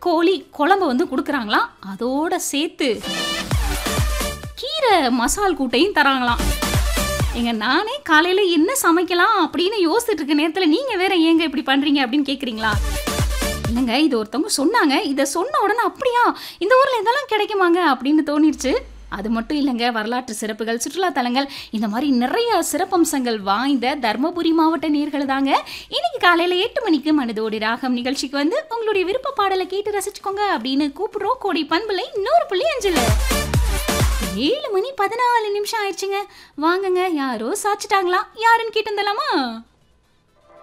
கோழி குழம்பு வந்து கொடுக்குறாங்களாம் அதோட சேர்த்து கீரை மசால் கூட்டையும் தராங்களாம் எங்க நானே காலையில என்ன சமைக்கலாம் அப்படின்னு யோசிச்சுட்டு இருக்க நேரத்துல நீங்க வேற ஏங்க இப்படி பண்றீங்க அப்படின்னு கேக்குறீங்களா இல்லைங்க இது ஒருத்தவங்க சொன்னாங்க இதை சொன்ன உடனே அப்படியா இந்த ஊர்ல இதெல்லாம் கிடைக்குமாங்க அப்படின்னு தோணிருச்சு அது மட்டும் இல்லைங்க வரலாற்று சிறப்புகள் சுற்றுலா தலங்கள் இந்த மாதிரி நிறைய சிறப்பம்சங்கள் வாய்ந்த தர்மபுரி மாவட்ட நேர்கள் தாங்க இன்னைக்கு காலையில எட்டு மணிக்கு மனதோடி ராகம் நிகழ்ச்சிக்கு வந்து உங்களுடைய விருப்ப பாடலை கேட்டு ரசிச்சுக்கோங்க அப்படின்னு கூப்பிடுறோம் கோடி பண்புலை நூறு புள்ளி அஞ்சுல ஏழு மணி பதினாலு நிமிஷம் ஆயிடுச்சுங்க வாங்குங்க யாரோ சாச்சிட்டாங்களாம் யாருன்னு கேட்டு வந்துடலாமா